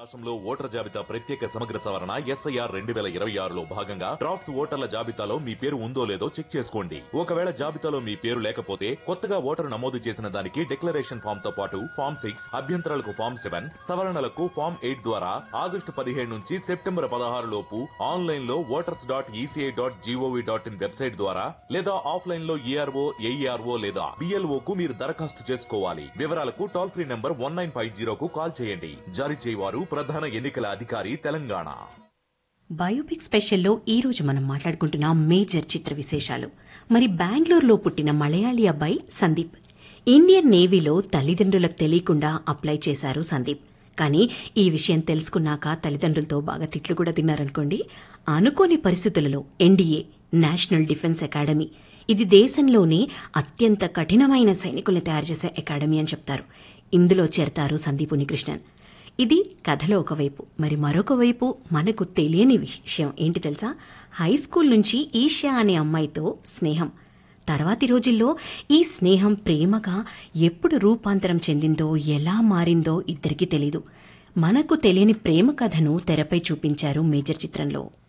రాష్ట్రంలో ఓటర్ జాబితా ప్రత్యేక సమగ్ర సవరణ ఎస్ఐఆర్ రెండు వేల ఇరవై ఆరులో భాగంగా డ్రాఫ్ట్స్ ఓటర్ల జాబితాలో మీ పేరు ఉందో లేదో చెక్ చేసుకోండి ఒకవేళ జాబితాలో మీ పేరు లేకపోతే కొత్తగా ఓటరు నమోదు చేసిన దానికి డిక్లరేషన్ ఫామ్ తో పాటు ఫామ్ సిక్స్ అభ్యంతరాలకు ఫామ్ సెవెన్ సవరణలకు ఫామ్ ఎయిట్ ద్వారా ఆగస్టు పదిహేడు నుంచి సెప్టెంబర్ పదహారు లోపు ఆన్లైన్ లో voters dot ECI dot gov dot in website ద్వారా లేదా ఆఫ్లైన్ లో ఈఆర్ఓ ఏఈఆర్ఓ లేదా బిఎల్ఓ కు మీరు దరఖాస్తు చేసుకోవాలి వివరాలకు toll free number one nine five జీరోకు కాల్ చేయండి జారీ చేయవారు ప్రధాన ఎన్నికల అధికారి తెలంగాణ బయోపిక్ స్పెషల్లో ఈ రోజు మనం మాట్లాడుకుంటున్న మేజర్ చిత్ర విశేషాలు మరి బెంగళూరులో పుట్టిన మలయాళీ అబ్బాయి సందీప్ ఇండియన్ నేవీలో తల్లిదండ్రులకు తెలియకుండా అప్లై చేశారు సందీప్ కానీ ఈ విషయం తెలుసుకున్నాక తల్లిదండ్రులతో బాగా తిట్లు కూడా తిన్నారనుకోండి అనుకోని పరిస్థితులలో ఎన్డీఏ నేషనల్ డిఫెన్స్ అకాడమీ ఇది దేశంలోనే అత్యంత కఠినమైన సైనికుల్ని తయారు చేసే అకాడమీ అని చెప్తారు ఇందులో చేరతారు సందీప్ ఉనికృష్ణన్ ఇది కథలో ఒకవైపు మరి మరొక వైపు మనకు తెలియని విషయం ఏంటి తెలుసా హై స్కూల్ నుంచి ఈషా అనే అమ్మాయితో స్నేహం తర్వాతి రోజుల్లో ఈ స్నేహం ప్రేమగా ఎప్పుడు రూపాంతరం చెందిందో ఎలా మారిందో ఇద్దరికీ తెలీదు మనకు తెలియని ప్రేమ కథను తెరపై చూపించారు మేజర్ చిత్రంలో